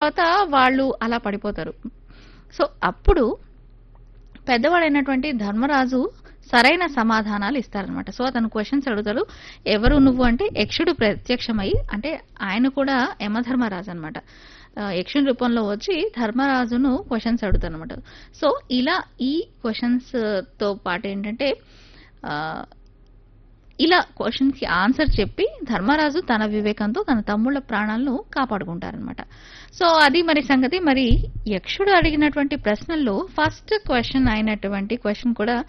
తర్వాత వాళ్ళు అలా పడిపోతారు సో అప్పుడు పెద్దవాడైనటువంటి ధర్మరాజు సరైన సమాధానాలు ఇస్తారనమాట సో అతను క్వశ్చన్స్ అడుగుతాడు ఎవరు నువ్వు అంటే యక్షుడు ప్రత్యక్షమై అంటే ఆయన కూడా యమధర్మరాజు అనమాట యక్షుని రూపంలో వచ్చి ధర్మరాజును క్వశ్చన్స్ అడుగుతారు అనమాట సో ఇలా ఈ క్వశ్చన్స్ తో పాటు ఏంటంటే ఆ, ఇలా క్వశ్చన్ కి ఆన్సర్ చెప్పి ధర్మరాజు తన వివేకంతో తన తమ్ముళ్ళ ప్రాణాలను కాపాడుకుంటారనమాట సో అది మరి సంగతి మరి యక్షుడు అడిగినటువంటి ప్రశ్నల్లో ఫస్ట్ క్వశ్చన్ అయినటువంటి క్వశ్చన్ కూడా